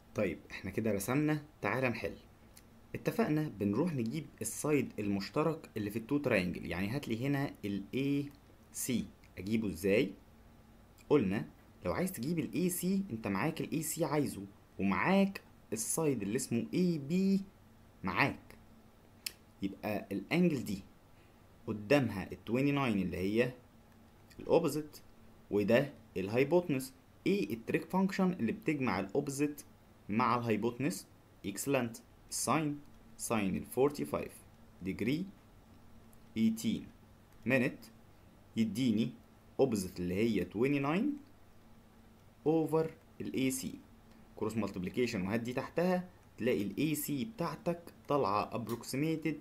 طيب احنا كده رسمنا تعالى نحل اتفقنا بنروح نجيب السايد المشترك اللي في التو تراينجل يعني هات لي هنا ال AC اجيبه ازاي قلنا لو عايز تجيب ال AC انت معاك ال AC عايزه ومعاك السايد اللي اسمه AB معاك يبقى الانجل دي قدامها ال 29 اللي هي الاوبوزيت وده الهايبوتنس ايه التريك فانكشن اللي بتجمع الاوبوزيت مع الهايبوتنس اكسلنت ساين ساين ال 45 degree 18 minute يديني اوبوزيت اللي هي 29 اوفر الاي سي كروس مالتيبليكيشن وهدي تحتها تلاقي الاي سي بتاعتك طالعه approximated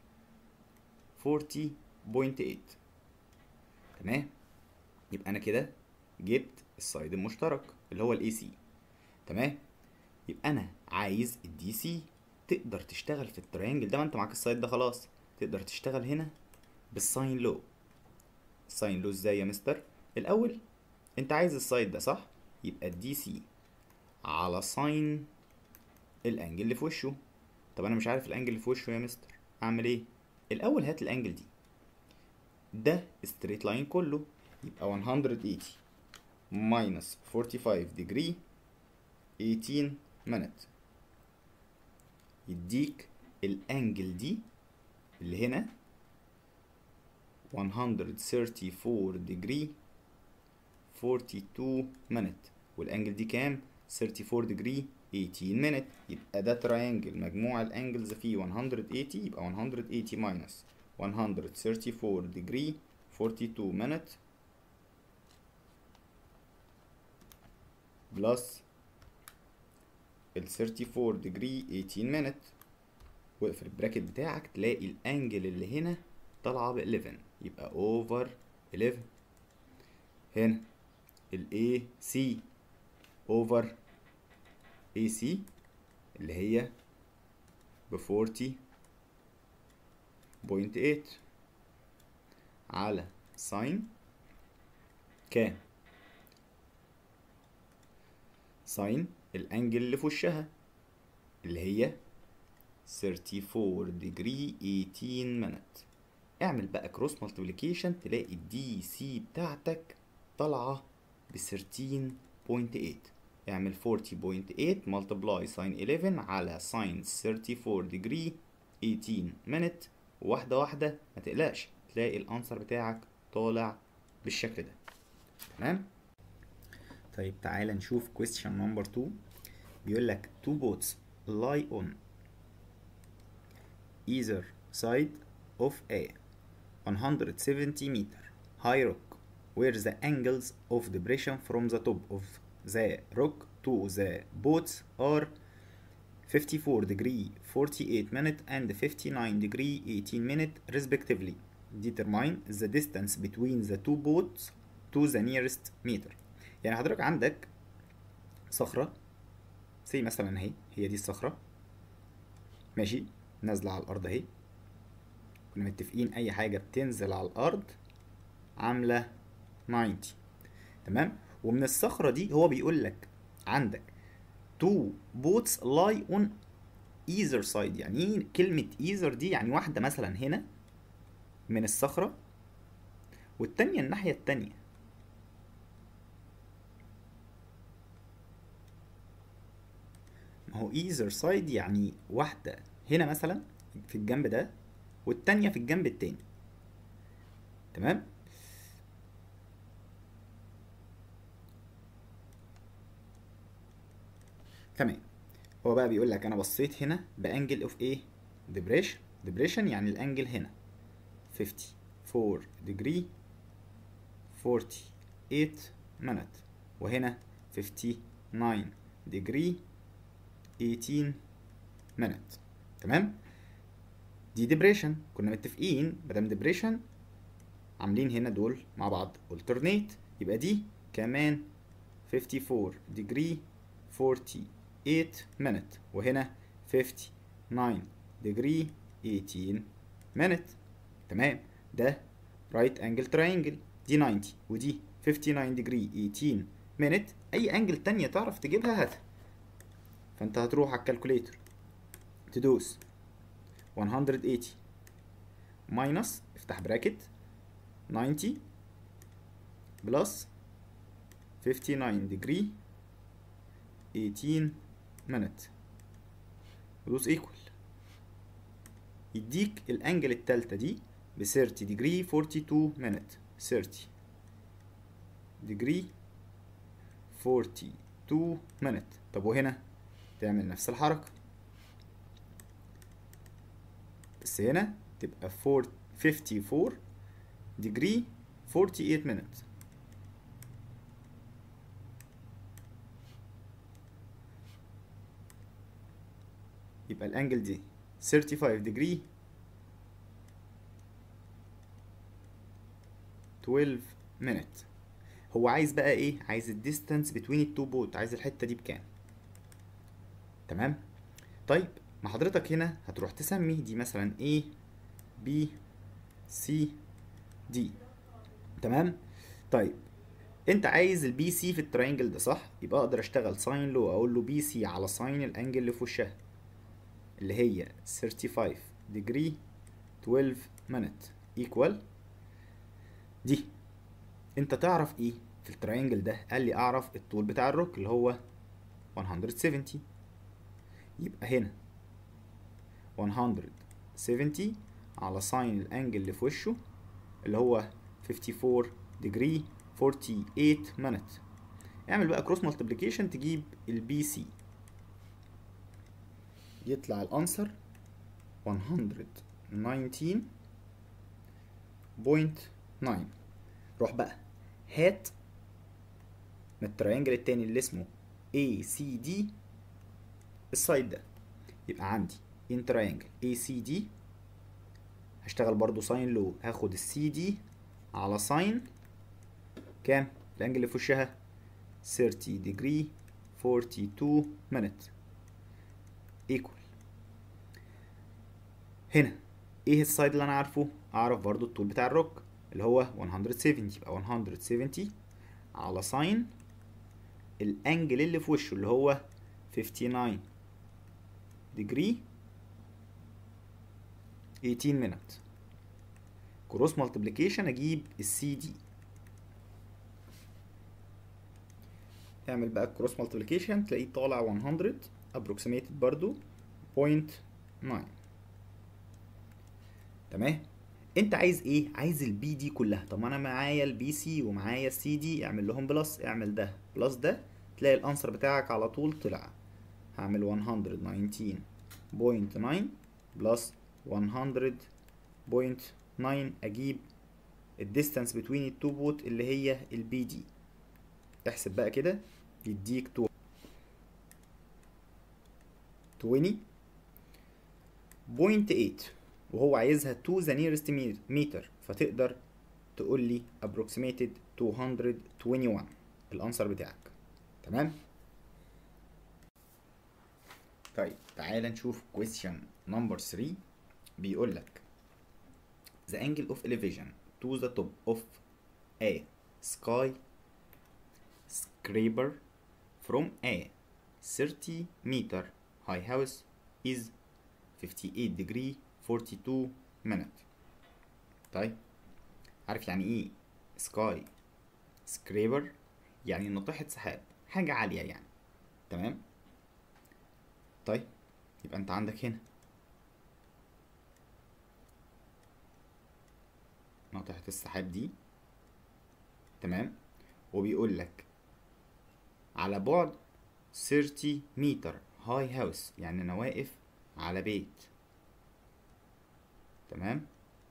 40.8 تمام يبقى انا كده جبت السايد المشترك اللي هو الاي سي تمام يبقى انا عايز الدي سي تقدر تشتغل في التريانجل ده ما انت معاك السايد ده خلاص تقدر تشتغل هنا بالساين لو الساين لو ازاي يا مستر الاول انت عايز السايد ده صح يبقى الدي سي على ساين الانجل اللي في وشه طب انا مش عارف الانجل اللي في وشه يا مستر اعمل ايه الاول هات الانجل دي ده ستريت لاين كله يبقى 180 minus 45 degree 18 minute يديك الانجل دي اللي هنا 134 degree 42 minute والانجل دي كام 34 degree 18 minute يبقى ده تراينجل مجموع الانجلز فيه 180 يبقى 180 minus 134 degree 42 minute بلس ال 34 degree 18 minute واقفل البراكت بتاعك تلاقي الانجل اللي هنا طالعه ب 11 يبقى اوفر 11 هنا ال AC اوفر AC اللي هي ب 40.8 على ساين كام ساين الانجل اللي في وشها اللي هي 34 degree 18 minute اعمل بقى كروس مالتيبليكيشن تلاقي الدي سي بتاعتك طالعه ب 13.8 اعمل 40.8 multiply sin 11 على sin 34 degree 18 minute واحدة واحدة ما تقلقش تلاقي الانسر بتاعك طالع بالشكل ده تمام طيب تعالى نشوف question number 2 بيقول لك two boats lie on either side of a 170 meter high rock where the angles of depression from the top of the rock to the boats are 54 degree 48 minute and 59 degree 18 minute respectively determine the distance between the two boats to the nearest meter يعني حضرتك عندك صخرة زي مثلا اهي هي دي الصخرة ماشي نازلة على الأرض اهي كنا متفقين أي حاجة بتنزل على الأرض عاملة 90 تمام ومن الصخرة دي هو بيقول لك عندك two boats lie on either side يعني ايه كلمة either دي يعني واحدة مثلا هنا من الصخرة والتانية الناحية التانية ما هو either side يعني واحدة هنا مثلا في الجنب ده والتانية في الجنب التاني تمام تمام هو بقى بيقول لك انا بصيت هنا بانجل اوف ايه ديبريشن ديبريشن يعني الانجل هنا 54 degree 48 minute وهنا 59 degree 18 minute تمام دي ديبريشن كنا متفقين مادام ديبريشن عاملين هنا دول مع بعض alternate يبقى دي كمان 54 degree 48 minute وهنا 59 degree 18 minute تمام ده right angle triangle دي 90 ودي 59 degree 18 minute اي انجل تانية تعرف تجيبها هاتها فانت هتروح على الكالكوليتر تدوس 180 ماينس افتح براكت 90 بلس 59 degree 18 minute ودوس equal يديك الانجل التالتة دي ب 30 degree 42 minute 30 degree 42 minute طب وهنا تعمل نفس الحركة بس هنا تبقى 4 54 degree 48 minute يبقى الانجل دي 35 degree 12 minute هو عايز بقى ايه عايز الديستانس بين التو بوت عايز الحته دي بكام تمام طيب ما حضرتك هنا هتروح تسمي دي مثلا A B C D تمام طيب انت عايز البي سي في التراينجل ده صح يبقى اقدر اشتغل ساين لو اقول له بي سي على ساين الانجل اللي في وشها اللي هي 35 degree 12 minute equal دي انت تعرف ايه في التراينجل ده قال لي اعرف الطول بتاع الروك اللي هو 170 يبقى هنا 170 على ساين الانجل اللي في وشه اللي هو 54 degree 48 minute اعمل بقى كروس مالتيبليكيشن تجيب البي سي يطلع الانسر 119.9 روح بقى هات من التراينجل التاني اللي اسمه ACD السايد ده يبقى عندي ان تراينجل ACD هشتغل برضو ساين لو هاخد السي دي على ساين كام الانجل اللي في وشها 30 degree 42 minute equal هنا ايه السايد اللي انا عارفه اعرف برضو الطول بتاع الروك اللي هو 170 يبقى 170 على ساين الانجل اللي في وشه اللي هو 59 degree 18 minute كروس مالتيبليكيشن اجيب السي دي اعمل بقى كروس مالتيبليكيشن تلاقيه طالع 100 approximated برضو 0.9 تمام انت عايز ايه عايز البي دي كلها طب انا معايا البي سي ومعايا السي دي اعمل لهم بلس اعمل ده بلس ده تلاقي الانسر بتاعك على طول طلع هعمل 119.9 بلس 100.9 اجيب الديستانس بين التو بوت اللي هي البي دي احسب بقى كده يديك 20.8 وهو عايزها to the nearest meter فتقدر تقول لي approximated 221 الانسر بتاعك تمام طيب تعال نشوف question number 3 بيقول لك the angle of elevation to the top of a sky scraper from a 30 meter high house is 58 degree 42 minute طيب عارف يعني ايه سكاي سكريبر يعني ناطحة سحاب حاجة عالية يعني تمام طيب يبقى انت عندك هنا ناطحة السحاب دي تمام وبيقول لك على بعد 30 متر هاي هاوس يعني انا واقف على بيت تمام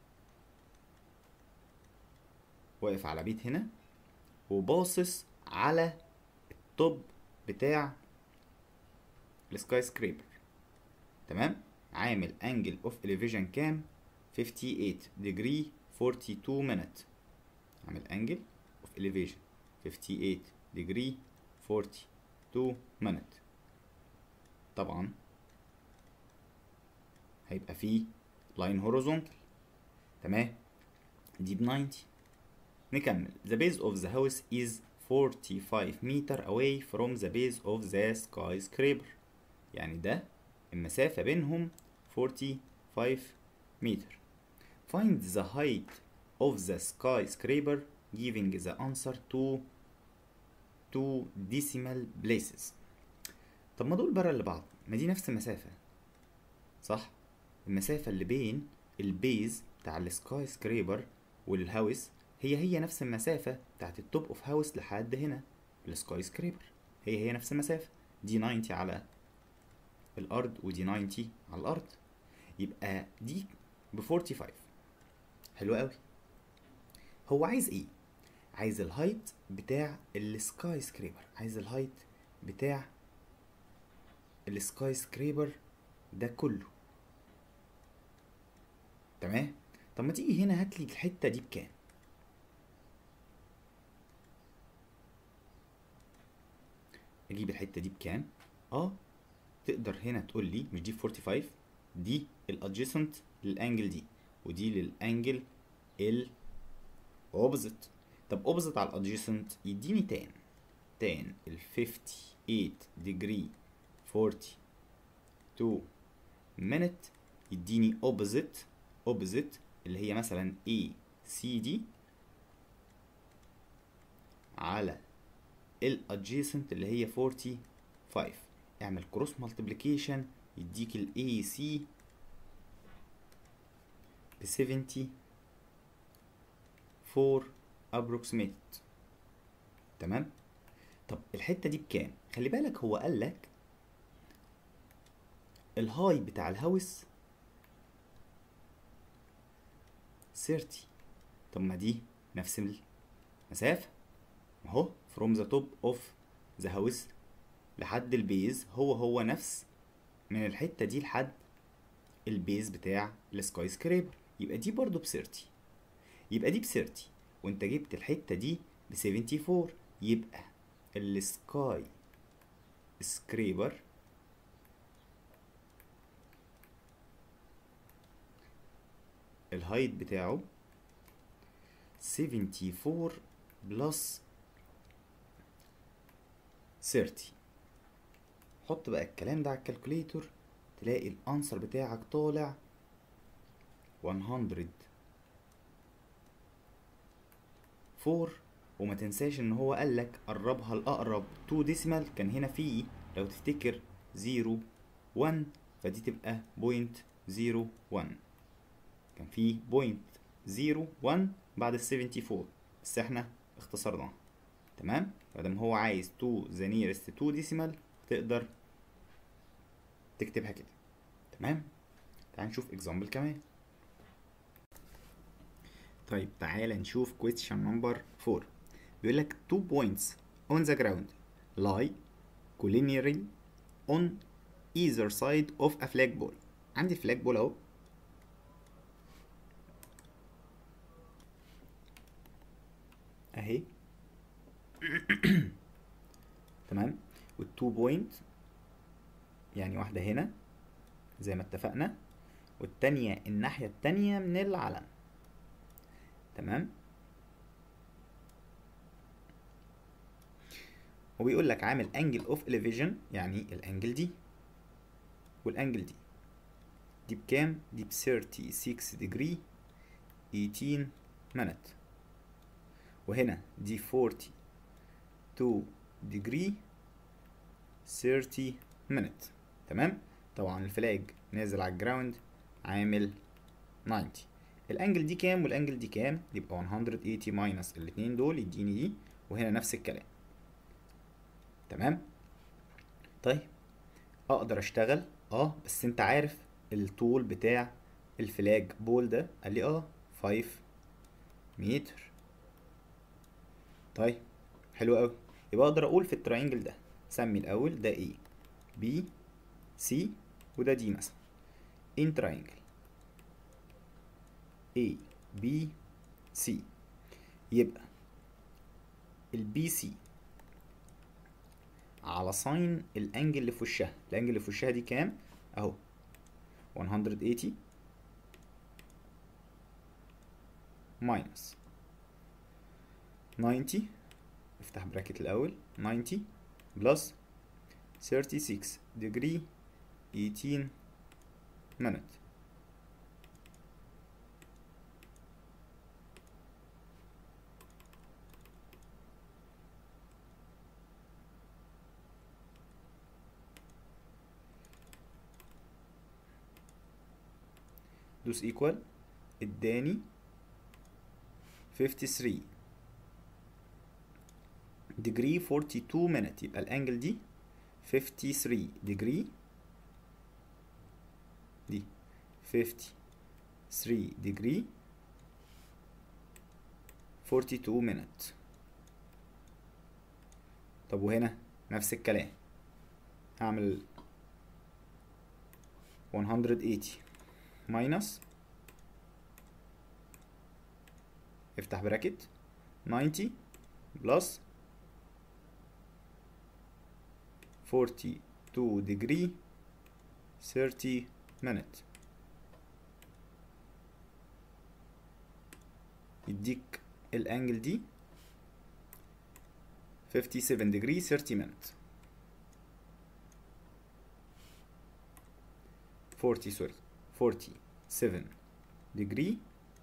واقف على بيت هنا وباصص على التوب بتاع السكاي سكريبر تمام عامل انجل اوف اليفيجن كام 58 degree 42 minute عامل انجل اوف elevation 58 degree 42 minute طبعا هيبقى فيه لاين هوريزونتال تمام دي ب 90 نكمل the base of the house is 45 meter away from the base of the skyscraper يعني ده المسافة بينهم 45 متر find the height of the skyscraper giving the answer to two decimal places طب ما دول برا لبعض ما دي نفس المسافة صح المسافة اللي بين البيز بتاع السكاي سكريبر والهاوس هي هي نفس المسافة بتاعت التوب اوف هاوس لحد هنا السكاي سكريبر هي هي نفس المسافة دي 90 على الأرض ودي 90 على الأرض يبقى دي ب 45 حلو قوي هو عايز ايه عايز الهايت بتاع السكاي سكريبر عايز الهايت بتاع السكاي سكريبر ده كله تمام طب ما تيجي هنا هات لي الحته دي بكام اجيب الحته دي بكام اه تقدر هنا تقول لي مش دي 45 دي الادجيسنت للانجل دي ودي للانجل ال opposite طب opposite على الادجيسنت يديني تان تان ال 58 degree 42 minute يديني opposite opposite اللي هي مثلا A C D على ال adjacent اللي هي 45 اعمل كروس مالتيبليكيشن يديك ال AC ب 74 approximate تمام طب الحته دي بكام خلي بالك هو قال لك الهاي بتاع الهاوس 30 طب ما دي نفس المسافة اهو from the top of the house لحد البيز هو هو نفس من الحتة دي لحد البيز بتاع السكاي سكريبر يبقى دي برضو ب 30 يبقى دي ب 30 وانت جبت الحتة دي ب 74 يبقى السكاي سكريبر الهايت بتاعه 74 بلس 30 حط بقى الكلام ده على الكالكوليتور تلاقي الانسر بتاعك طالع 104 وما تنساش ان هو قالك قربها الاقرب 2 ديسيمال كان هنا في لو تفتكر 0 1 فدي تبقى بوينت 0 1 كان في بوينت 0 1 بعد ال 74 بس احنا اختصرناها تمام مادام هو عايز 2 ذا نيرست 2 ديسيمال تقدر تكتبها كده تمام تعال نشوف اكزامبل كمان طيب تعال نشوف question number 4 بيقول لك two points on the ground lie collinearly on either side of a flag ball عندي الفلاج بول اهو اهي تمام والتو بوينت يعني واحدة هنا زي ما اتفقنا والتانية الناحية التانية من العلم تمام وبيقول لك عامل انجل اوف elevation يعني الانجل دي والانجل دي دي بكام دي ب 36 degree 18 minute وهنا دي 42 degree 30 minute تمام طبعا الفلاج نازل على الجراوند عامل 90 الانجل دي كام والانجل دي كام يبقى 180 ماينس الاتنين دول يديني دي وهنا نفس الكلام تمام طيب اقدر اشتغل اه بس انت عارف الطول بتاع الفلاج بول ده قال لي اه 5 متر طيب حلو قوي يبقى اقدر اقول في التراينجل ده سمي الاول ده A B C وده D مثلا in triangle A B C يبقى البي سي على ساين الانجل اللي في وشها الانجل اللي في وشها دي كام اهو 180 ماينس 90 افتح براكت الاول 90 بلس 36 degree 18 minute دوس ايكوال اداني 53 degree 42 minute يبقى الانجل دي 53 degree دي 53 degree 42 minute طب وهنا نفس الكلام هعمل 180 minus افتح براكت 90 بلس 42 degree 30 minute يديك الانجل دي 57 degree 30 minute 40 sorry 47 degree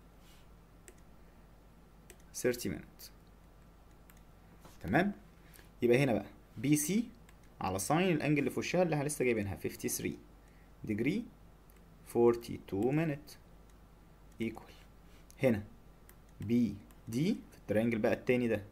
30 minutes تمام يبقى هنا بقى بي سي على ساين الانجل اللي في وشها اللي احنا لسه جايبينها 53 degree 42 minute equal هنا بي دي في الترينجل بقى التاني ده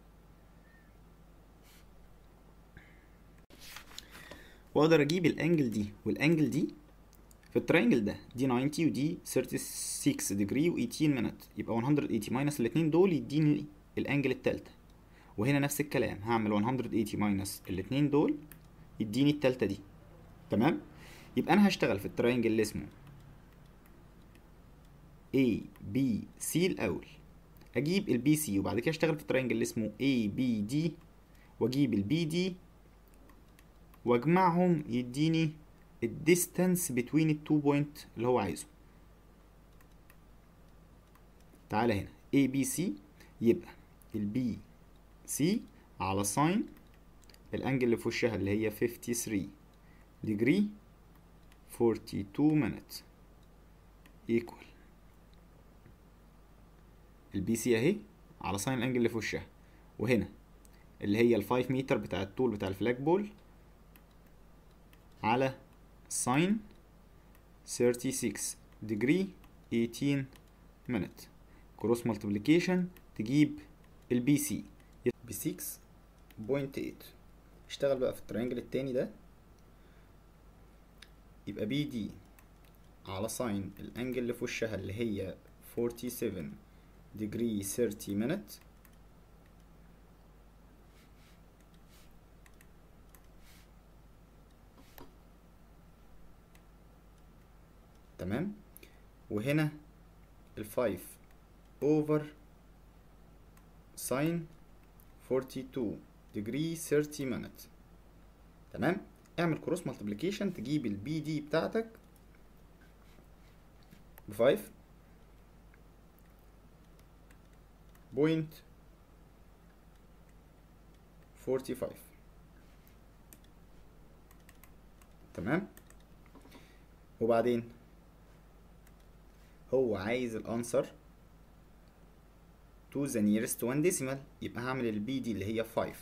واقدر اجيب الانجل دي والانجل دي في الترينجل ده دي 90 ودي 36 ديجري و18 مينت يبقى 180 ماينس الاتنين دول يديني الانجل التالتة وهنا نفس الكلام هعمل 180 ماينس الاتنين دول يديني التالتة دي تمام يبقى انا هشتغل في الترينجل اللي اسمه A B C الاول اجيب البي سي وبعد كده اشتغل في الترينجل اللي اسمه A B D واجيب البي دي واجمعهم يديني الديستانس بين التو بوينت اللي هو عايزه تعالى هنا A B C يبقى ال B C على ساين الانجل اللي في وشها اللي هي 53 degree 42 minutes equal البي سي اهي على ساين الانجل اللي في وشها وهنا اللي هي ال 5 متر بتاع الطول بتاع الفلاج بول على ساين 36 degree 18 minute كروس مالتيبليكيشن تجيب البي سي ب 6.8 اشتغل بقى في الترينجل التاني ده يبقى بي دي على ساين الانجل اللي في وشها اللي هي 47 degree 30 minute تمام وهنا ال 5 over sin 42 degree 30 minute تمام اعمل كروس مالتيبليكيشن تجيب البي دي بتاعتك ب 5 بوينت 45 تمام وبعدين هو عايز الانسر to the nearest one decimal يبقى هعمل البي دي اللي هي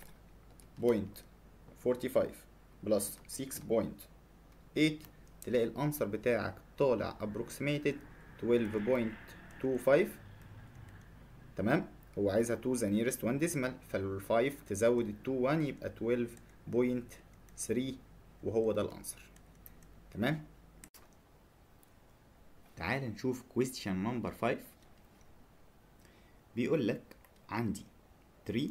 5.45 بلس 6.8 تلاقي الانسر بتاعك طالع approximated 12.25 تمام هو عايزها to the nearest one decimal فال 5 تزود ال 2 1 يبقى 12.3 وهو ده الانسر تمام تعال نشوف question number 5 بيقول لك عندي 3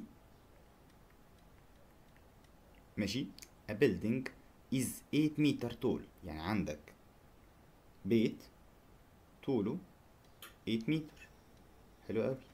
ماشي a building is 8 meter tall يعني عندك بيت طوله 8 متر حلو قوي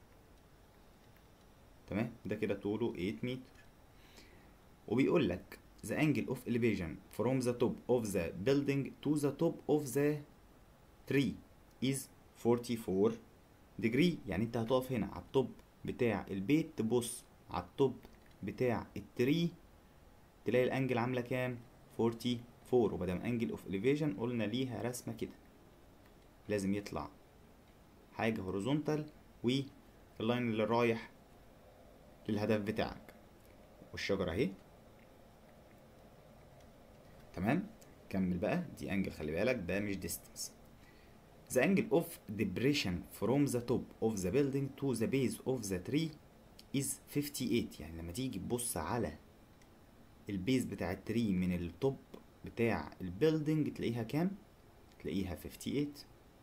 تمام ده كده طوله 8 متر وبيقول لك the angle of elevation from the top of the building to the top of the tree is 44 degree يعني انت هتقف هنا على الطب بتاع البيت تبص على الطب بتاع التري تلاقي الانجل عامله كام 44 4 ومادام انجل اوف elevation قلنا ليها رسمة كده لازم يطلع حاجة هوريزونتال واللاين اللي رايح للهدف بتاعك والشجرة اهي تمام كمل بقى دي انجل خلي بالك ده مش distance The angle of depression from the top of the building to the base of the tree is 58 يعني لما تيجي تبص على البيز بتاع التري من التوب بتاع البيلدينج تلاقيها كام؟ تلاقيها 58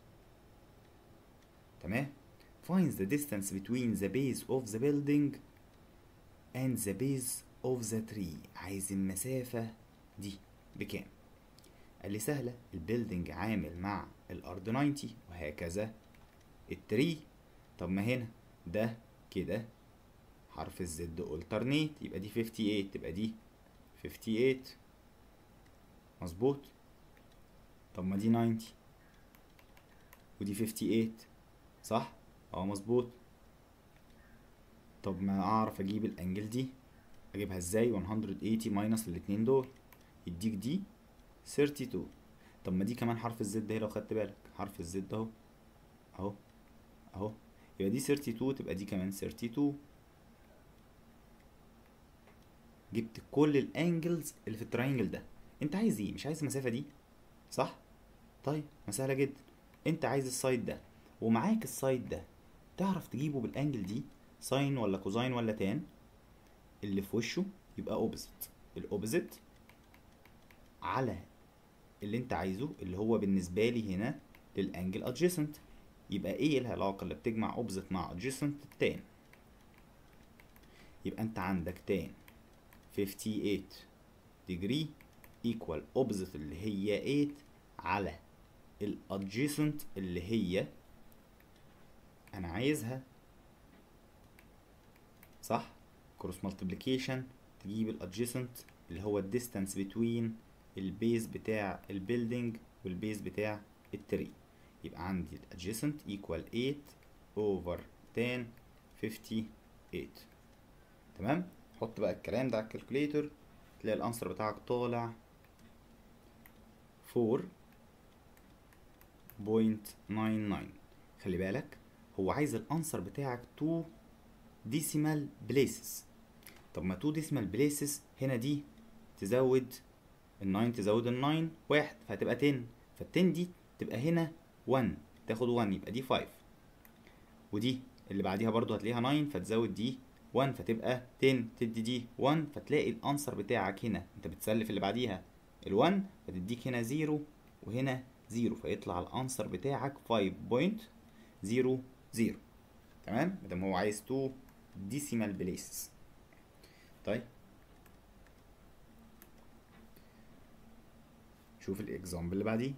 تمام finds the distance between the base of the building and the base of the tree عايز المسافة دي بكام قال لي سهلة البيلدينج عامل مع الأرض 90 وهكذا التري طب ما هنا ده كده حرف الزد alternate يبقى دي 58 تبقى دي 58 مظبوط طب ما دي 90 ودي 58 صح اه مظبوط طب ما اعرف اجيب الانجل دي اجيبها ازاي 180 ماينس الاتنين دول يديك دي 32 طب ما دي كمان حرف الزد اهي لو خدت بالك حرف الزد اهو اهو اهو يبقى دي 32 تبقى دي كمان 32 جبت كل الانجلز اللي في التراينجل ده انت عايز ايه مش عايز المسافه دي صح طيب ما سهله جدا انت عايز السايد ده ومعاك السايد ده تعرف تجيبه بالانجل دي ساين ولا كوزاين ولا تان اللي في وشه يبقى اوبزيت الاوبزيت على اللي انت عايزه اللي هو بالنسبه لي هنا للانجل ادجيسنت يبقى ايه العلاقه اللي بتجمع اوبزيت مع ادجيسنت تان يبقى انت عندك تان 58 degree equal opposite اللي هي 8 على ال adjacent اللي هي انا عايزها صح cross multiplication تجيب ال adjacent اللي هو ال distance between البيز بتاع البيلدينج والبيز بتاع التري يبقى عندي ال adjacent equal 8 over 10 58 تمام حط بقى الكلام ده على الكالكوليتر تلاقي الانسر بتاعك طالع 4.99 خلي بالك هو عايز الانسر بتاعك 2 ديسيمال بليسز طب ما 2 ديسيمال بليسز هنا دي تزود ال 9 تزود ال 9 واحد فهتبقى 10 فال 10 دي تبقى هنا 1 تاخد 1 يبقى دي 5 ودي اللي بعديها برضو هتلاقيها 9 فتزود دي 1 فتبقى 10 تدي دي 1 فتلاقي الانسر بتاعك هنا انت بتسلف اللي بعديها ال1 فتديك هنا 0 وهنا 0 فيطلع الانسر بتاعك 5.00 تمام مادام هو عايز 2 ديسيمال بليسز طيب شوف الاكزامبل اللي بعديه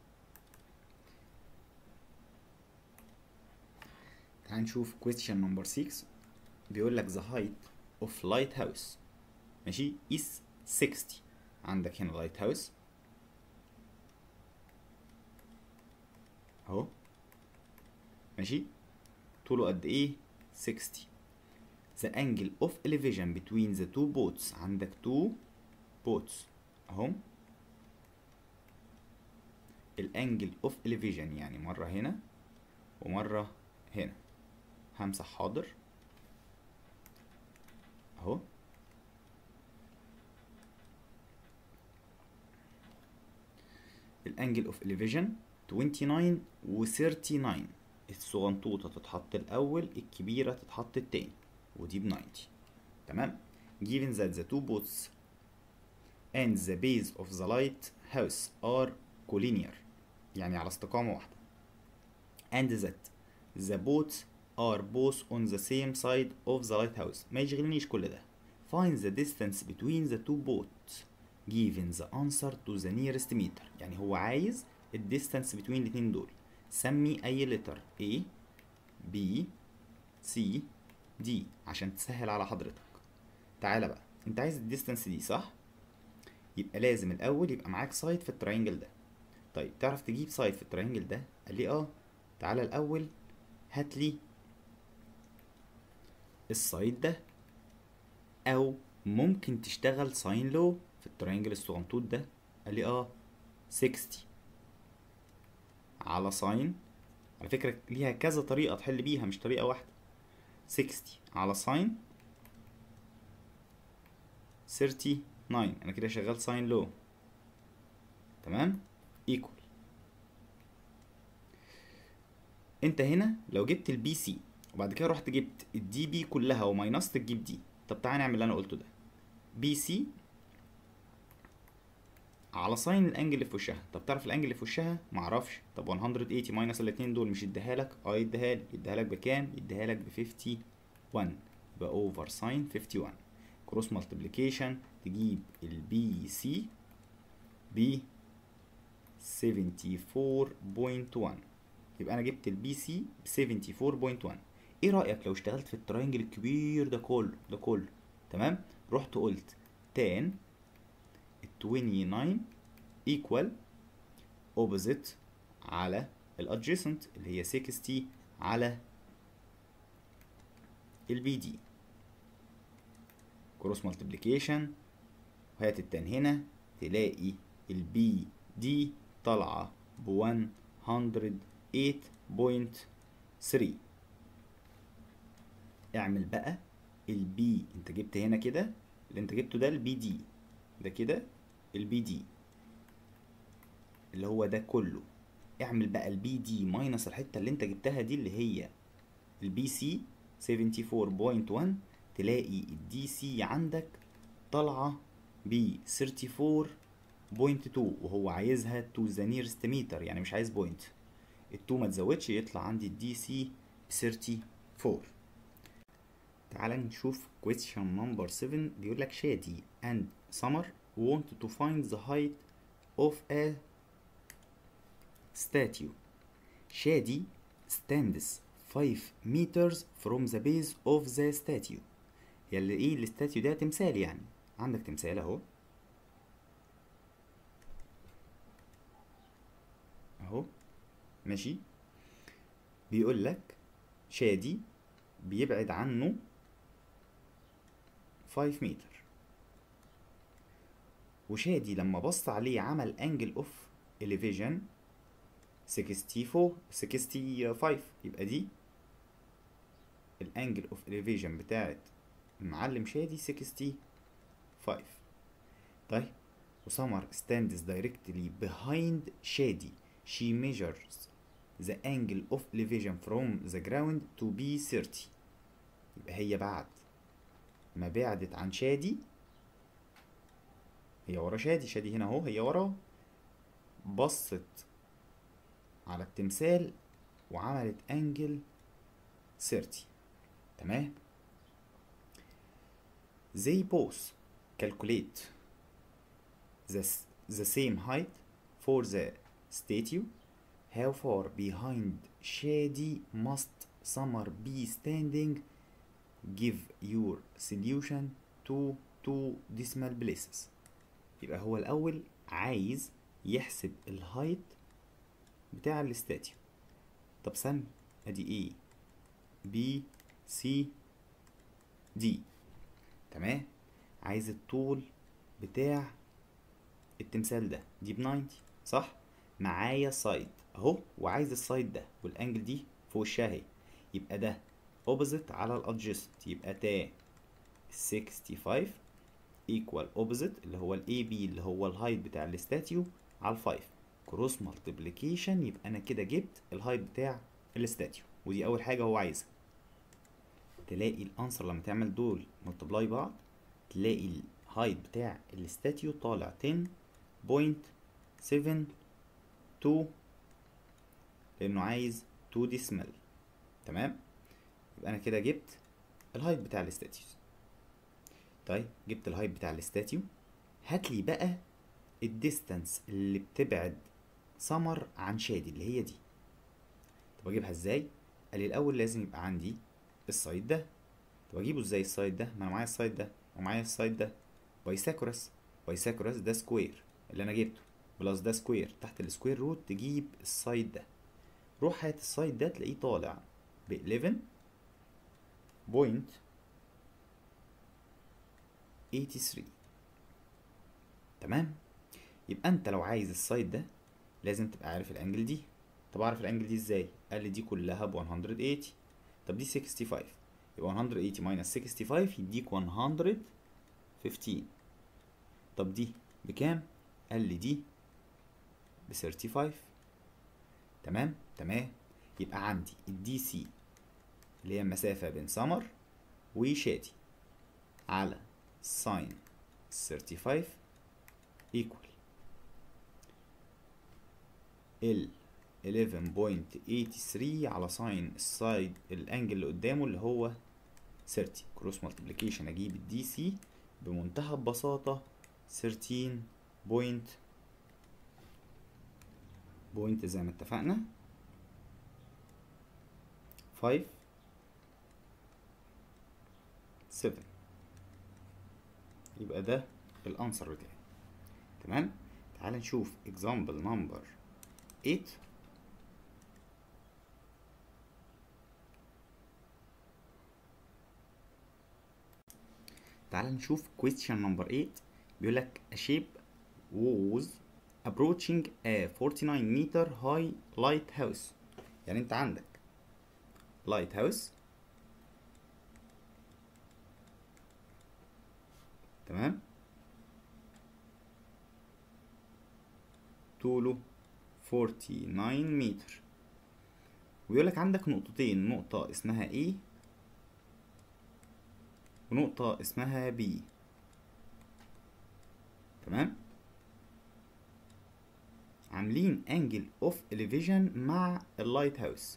تعال نشوف question number 6 بيقول لك the height of lighthouse ماشي is 60 عندك هنا lighthouse اهو ماشي طوله قد ايه 60 the angle of elevation between the two boats عندك two boats اهم الانجل اوف elevation يعني مرة هنا ومرة هنا همسح حاضر اهو الانجل اوف elevation 29 و 39 الصغنطوطة تتحط الأول الكبيرة تتحط التاني ودي ب 90 تمام given that the two boats and the base of the lighthouse are collinear يعني على استقامة واحدة and that the boats are both on the same side of the lighthouse ما يشغلنيش كل ده find the distance between the two boats given the answer to the nearest meter يعني هو عايز الديستانس بين الاتنين دول سمي اي لتر A B C D عشان تسهل على حضرتك تعالى بقى انت عايز الديستانس دي صح يبقى لازم الاول يبقى معاك سايد في التراينجل ده طيب تعرف تجيب سايد في التراينجل ده قال لي اه تعالى الاول هات لي السايد ده او ممكن تشتغل ساين لو في التراينجل الصغنطوط ده قال لي اه 60 على ساين على فكرة ليها كذا طريقة تحل بيها مش طريقة واحدة 60 على ساين 39 انا كده شغال ساين لو تمام ايكوال انت هنا لو جبت البي سي وبعد كده رحت جبت الدي بي كلها وماينصت تجيب دي طب تعالى نعمل اللي انا قلته ده بي سي على ساين الانجل اللي في وشها طب تعرف الانجل اللي في وشها معرفش طب 180 ماينس الاتنين دول مش يديها لك اه يديها لي يديها لك بكام يديها لك ب 51 يبقى اوفر ساين 51 كروس مالتيبليكيشن تجيب البي سي ب 74.1 يبقى انا جبت البي سي ب 74.1 ايه رايك لو اشتغلت في التراينجل الكبير ده كله ده كله تمام رحت قلت tan 29 equal opposite على الادجيسنت اللي هي 60 على البي دي كروس مالتيبليكيشن وهات التان هنا تلاقي البي دي طالعة ب 108.3 اعمل بقى البي انت جبت هنا كده اللي انت جبته ده البي دي ده كده البي دي اللي هو ده كله اعمل بقى البي دي ماينس الحته اللي انت جبتها دي اللي هي البي سي 74.1 تلاقي الدي سي عندك طالعه ب 34.2 وهو عايزها تو ذا نيرست متر يعني مش عايز بوينت التو ما تزودش يطلع عندي الدي سي ب 34 تعال نشوف question number 7 بيقول لك شادي and summer want to find the height of a statue شادي stands 5 meters from the base of the statue يلي ايه الستاتيو ده تمثال يعني عندك تمثال اهو اهو ماشي بيقول لك شادي بيبعد عنه 5 متر وشادي لما بص عليه عمل انجل اوف elevation 64 65 يبقى دي الانجل اوف elevation بتاعت المعلم شادي 65 طيب وسمر stands directly behind شادي she measures the angle of elevation from the ground to be 30 يبقى هي بعد ما بعدت عن شادي هي ورا شادي شادي هنا اهو هي ورا بصت على التمثال وعملت انجل 30 تمام they both calculate the, the same height for the statue how far behind shady must summer be standing give your solution to two decimal places يبقى هو الأول عايز يحسب الهايت بتاع الاستاتيو طب سمي ادي A B C D تمام عايز الطول بتاع التمثال ده دي ب 90 صح معايا سايد اهو وعايز السايد ده والانجل دي في وشها اهي يبقى ده اوبوزيت على الادجست يبقى تا 65 equal opposite اللي هو الاي بي اللي هو الهايت بتاع الاستاتيو على الفايف كروس مالتيبليكيشن يبقى انا كده جبت الهايت بتاع الاستاتيو ودي اول حاجه هو عايزها تلاقي الانسر لما تعمل دول ملتبلاي بعض تلاقي الهايت بتاع الاستاتيو طالع 10.72 لانه عايز 2 ديسمال تمام يبقى انا كده جبت الهايت بتاع الاستاتيو طيب جبت الهايت بتاع الاستاتيو هات لي بقى الديستانس اللي بتبعد سمر عن شادي اللي هي دي طب اجيبها ازاي قال لي الاول لازم يبقى عندي السايد ده طب اجيبه ازاي السايد ده ما انا معايا السايد ده ومعايا السايد ده بايثاغورس بايثاغورس ده سكوير اللي انا جبته بلس ده سكوير تحت السكوير روت تجيب السايد ده روح هات السايد ده تلاقيه طالع ب 11 بوينت 83 تمام يبقى انت لو عايز السايد ده لازم تبقى عارف الانجل دي طب اعرف الانجل دي ازاي قال لي دي كلها ب 180 طب دي 65 يبقى 180 ماينس 65 يديك 115 طب دي بكام قال لي دي ب 35 تمام تمام يبقى عندي الدي سي اللي هي المسافة بين سمر وشادي على ساين 35 equal ال 11.83 على ساين السايد الانجل اللي قدامه اللي هو 30 كروس مالتيبليكيشن اجيب الدي سي بمنتهى البساطة 13 بوينت بوينت زي ما اتفقنا 5 7 يبقى ده الانسر بتاعي تمام تعال نشوف example number 8 تعال نشوف question number 8 بيقول لك a shape was approaching a 49 meter high lighthouse يعني انت عندك lighthouse تمام طوله 49 متر ويقول لك عندك نقطتين نقطة اسمها A ونقطة اسمها B تمام عاملين انجل اوف elevation مع اللايت هاوس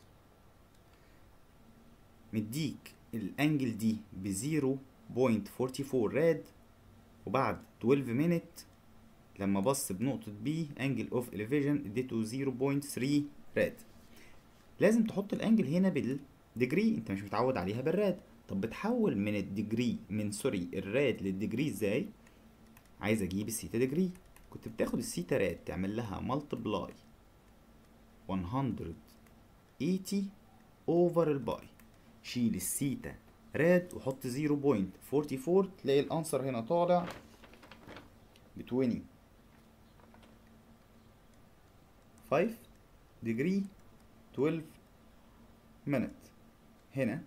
مديك الانجل دي ب 0.44 راد وبعد 12 مينت لما بص بنقطة بي انجل اوف elevation اديته 0.3 راد لازم تحط الانجل هنا بالديجري انت مش متعود عليها بالراد طب بتحول من الديجري من سوري الراد للديجري ازاي عايز اجيب السيتا ديجري كنت بتاخد السيتا راد تعمل لها ملتبلاي 180 اوفر الباي شيل السيتا راد وحط 0.44 تلاقي الانسر هنا طالع ب 20 5 degree 12 minute هنا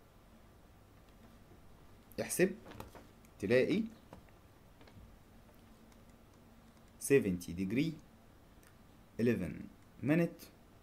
احسب تلاقي 70 degree 11 minute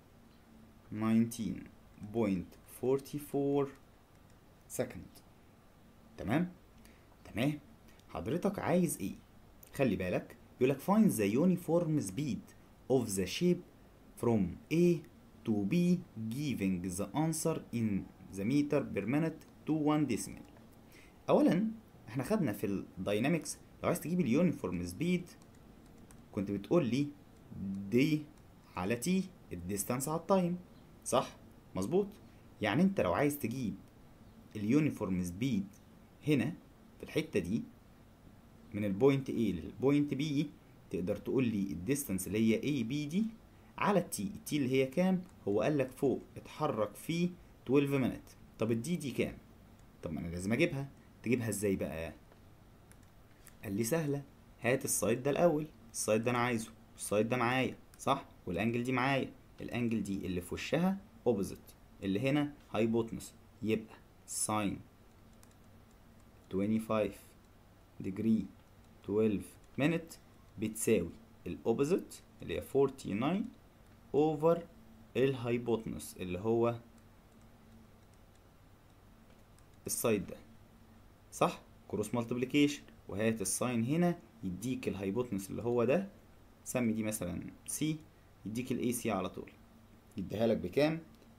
19.44 second تمام تمام حضرتك عايز ايه خلي بالك يقولك find the uniform speed of the shape from A to B giving the answer in the meter per minute to 1 decimal اولا احنا خدنا في الداينامكس لو عايز تجيب اليونيفورم سبيد كنت بتقول لي دي على تي الديستانس على التايم صح مظبوط يعني انت لو عايز تجيب اليونيفورم سبيد هنا في الحته دي من البوينت A للبوينت B تقدر تقول لي الديستانس اللي هي A B دي على التي التي اللي هي كام هو قال لك فوق اتحرك فيه 12 مينت طب الدي دي كام طب ما انا لازم اجيبها تجيبها ازاي بقى قال لي سهله هات السايد ده الاول السايد ده انا عايزه السايد ده معايا صح والانجل دي معايا الانجل دي اللي في وشها اوبوزيت اللي هنا هايبوتنس يبقى ساين 25 degree 12 minute بتساوي الاوبوزيت اللي هي 49 اوفر الهايبوتنس اللي هو السايد ده صح كروس مالتيبليكيشن وهات الساين هنا يديك الهايبوتنس اللي هو ده سمي دي مثلا سي يديك الاي سي على طول يديها لك بكام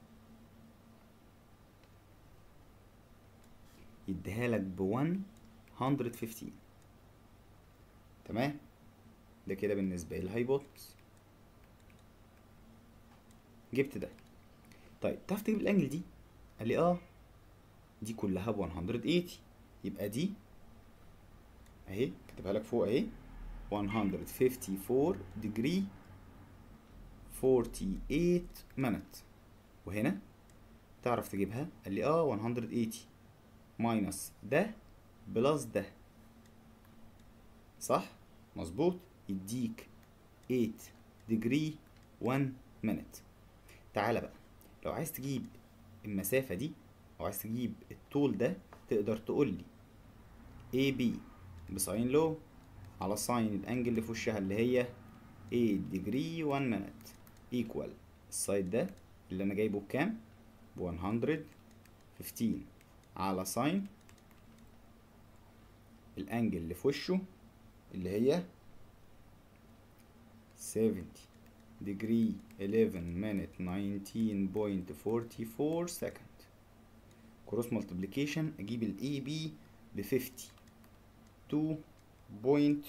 يديها لك ب 115 تمام ده كده بالنسبة للهايبوتنس جبت ده طيب تعرف تجيب الانجل دي قال لي اه دي كلها ب 180 يبقى دي اهي كاتبها لك فوق اهي 154 degree 48 minute وهنا تعرف تجيبها قال لي اه 180 ماينس ده بلس ده صح مظبوط يديك 8 degree 1 minute تعالى بقى لو عايز تجيب المسافة دي أو عايز تجيب الطول ده تقدر تقول لي AB بساين لو على ساين الأنجل اللي في وشها اللي هي 8 degree 1 minute equal السايد ده اللي أنا جايبه بكام؟ ب 115 على ساين الأنجل اللي في وشه اللي هي 70 degree 11 minute 19.44 second cross multiplication اجيب ال AB ب 50 2 point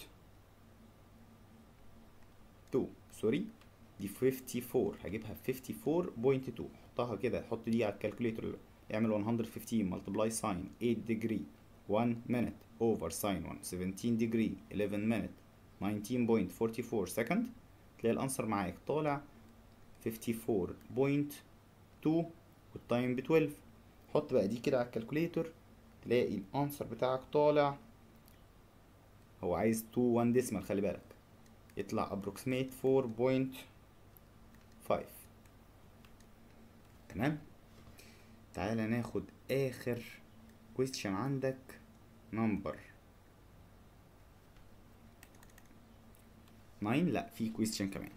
2 سوري دي 54 هجيبها ب 54.2 حطها كده حط دي على الكالكوليتر اعمل 115 multiply sin 8 degree 1 minute over sin 1 17 degree 11 minute 19.44 second تلاقي الانسر معاك طالع 54.2 والتايم ب 12 حط بقى دي كده على الكالكوليتر تلاقي الانسر بتاعك طالع هو عايز 2 1 ديسمال خلي بالك يطلع approximate 4.5 تمام تعالى ناخد اخر question عندك نمبر 9 لا في question كمان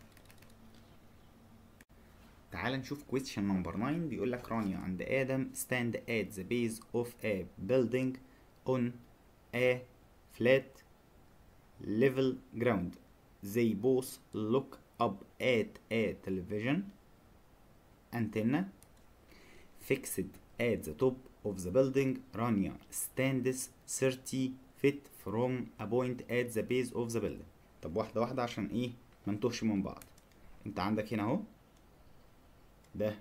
تعال نشوف question number 9 بيقول لك رانيا and آدم stand at the base of a building on a flat level ground they both look up at a television antenna fixed at the top of the building Rania stands 30 feet from a point at the base of the building طب واحدة واحدة عشان ايه منتوهش من بعض انت عندك هنا اهو ده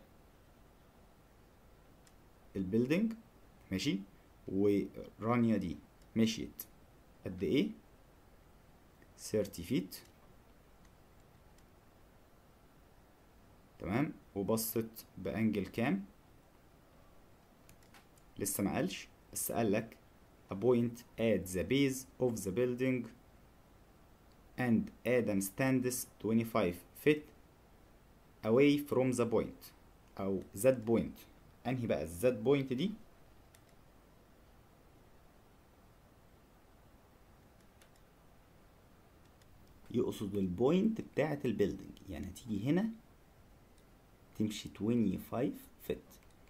البيلدينج ماشي ورانيا دي مشيت قد ايه 30 فيت تمام وبصت بانجل كام لسه ما قالش بس قال لك a point at the base of the building and Adam stands 25 feet away from the point أو that point أنهي بقى that point دي يقصد البوينت بتاعة البيلدينج يعني هتيجي هنا تمشي 25 فيت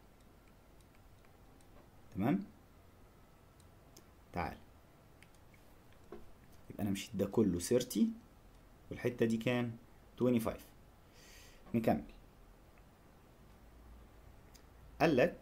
تمام تعال يبقى انا مشيت ده كله 30 والحته دي كام 25 نكمل قال لك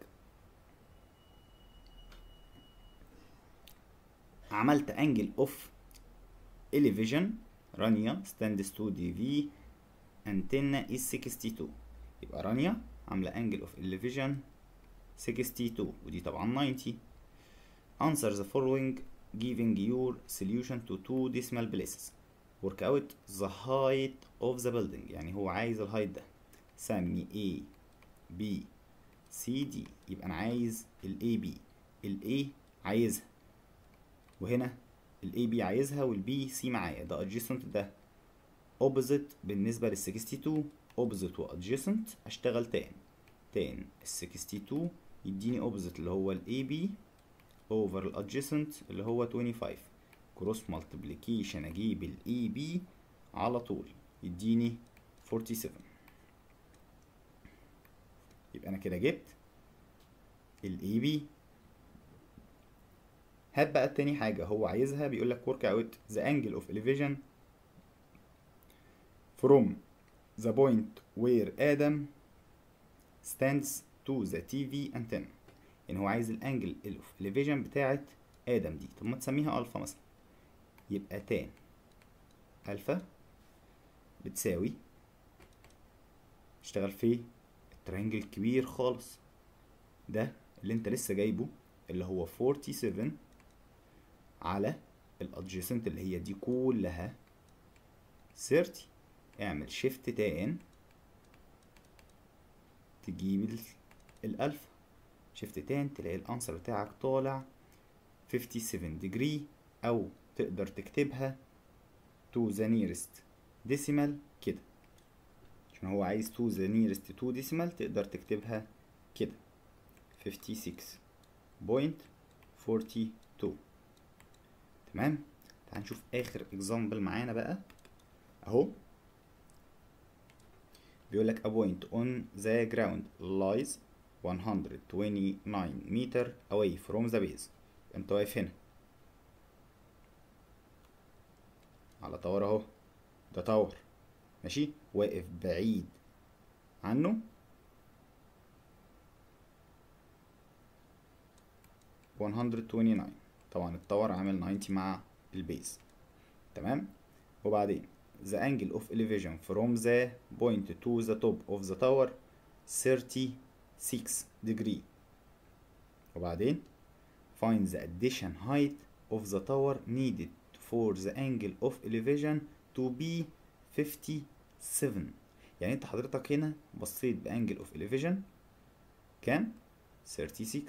عملت انجل اوف elevation رانيا ستاندس 2 دي في انتنا is 62 يبقى رانيا عامله انجل اوف elevation 62 ودي طبعا 90 answer the following giving your solution to two decimal places work out the height of the building يعني هو عايز الهايت ده سمي A B C D يبقى أنا عايز ال A B ال A عايزها وهنا ال A B عايزها وال B C معايا ده adjacent ده opposite بالنسبة لل 62 opposite و adjacent أشتغل تاني تاني ال 62 يديني opposite اللي هو ال A B over ال adjacent اللي هو 25 cross multiplication اجيب ال EB على طول يديني 47 يبقى انا كده جبت ال EB هات بقى تاني حاجة هو عايزها بيقول لك work out the angle of elevation from the point where Adam stands to the TV antenna يعني هو عايز الانجل الفيجن بتاعت ادم دي طب ما تسميها الفا مثلا يبقى تان الفا بتساوي اشتغل في الترينجل الكبير خالص ده اللي انت لسه جايبه اللي هو 47 على الادجيسنت اللي هي دي كلها 30 اعمل شيفت تان تجيب الالفا شيفت تان تلاقي الانسر بتاعك طالع 57 degree او تقدر تكتبها to the nearest ديسيمال كده عشان هو عايز to the nearest two decimal تقدر تكتبها كده 56.42 تمام تعال نشوف اخر example معانا بقى اهو بيقول لك a point on the ground lies 129 meter away from the base انت واقف هنا على طور اهو ده طور ماشي واقف بعيد عنه one hundred twenty nine طبعا التاور عامل 90 مع البيز تمام وبعدين the angle of elevation from the point to the top of the tower 36 degree وبعدين find the addition height of the tower needed for the angle of elevation to be 57 يعني انت حضرتك هنا بصيت بانجل اوف elevation كام 36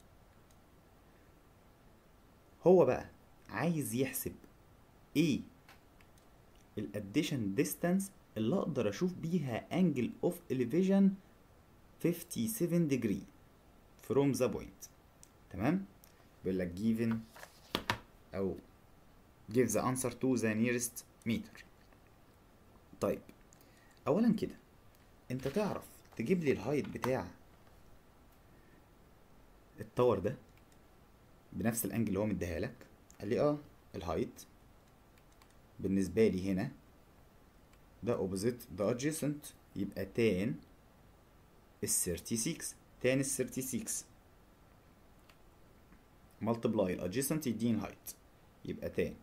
هو بقى عايز يحسب ايه الاديشن ديستانس اللي اقدر اشوف بيها انجل اوف elevation 57 degree from the point تمام بيقول لك given او give the answer to the nearest meter طيب اولا كده انت تعرف تجيب لي الهايت بتاع التاور ده بنفس الانجل اللي هو مديها لك قال لي اه الهايت بالنسبه لي هنا ده اوبوزيت ده adjacent يبقى تان ال 36 تان ال 36 ملتبلاي الادجيسنت يديني الهايت يبقى تان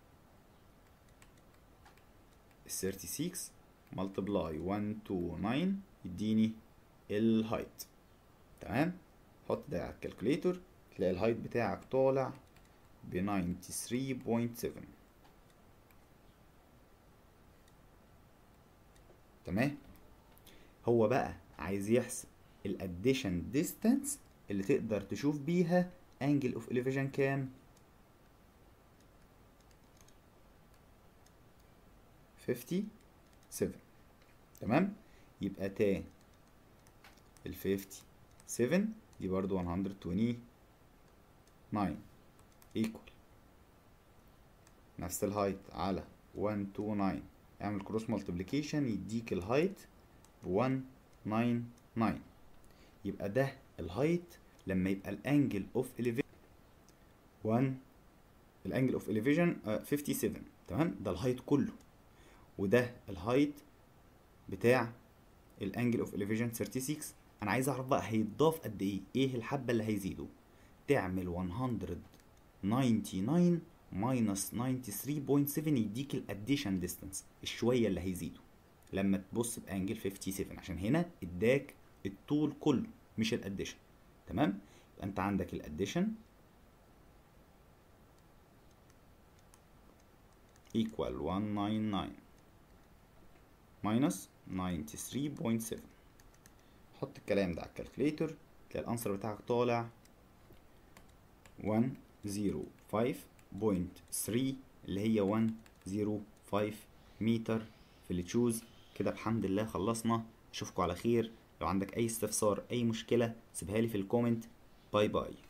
ال 36 ملتبلاي 129 يديني الهايت تمام حط ده على الكالكوليتور تلاقي الهايت بتاعك طالع ب 93.7 تمام هو بقى عايز يحسب الاديشن ديستانس اللي تقدر تشوف بيها انجل اوف elevation كام 57 تمام يبقى تا ال 57 دي برضو 129 equal نفس الهايت على 129 اعمل كروس مالتيبليكيشن يديك الهايت ب 199 يبقى ده الهايت لما يبقى الانجل اوف elevation 1 الانجل اوف elevation 57 تمام ده الهايت كله وده الهايت بتاع الانجل اوف elevation 36 انا عايز اعرف بقى هيتضاف قد ايه ايه الحبه اللي هيزيدوا تعمل 199 ماينس 93.7 يديك الاديشن ديستانس الشويه اللي هيزيدوا لما تبص بانجل 57 عشان هنا اداك الطول كله مش الاديشن تمام يبقى انت عندك الاديشن equal 199 minus 93.7 حط الكلام ده على الكالكوليتر تلاقي الانسر بتاعك طالع 105.3 اللي هي 105 متر في اللي تشوز كده بحمد الله خلصنا اشوفكم على خير لو عندك اي استفسار اي مشكلة سيبها لي في الكومنت باي باي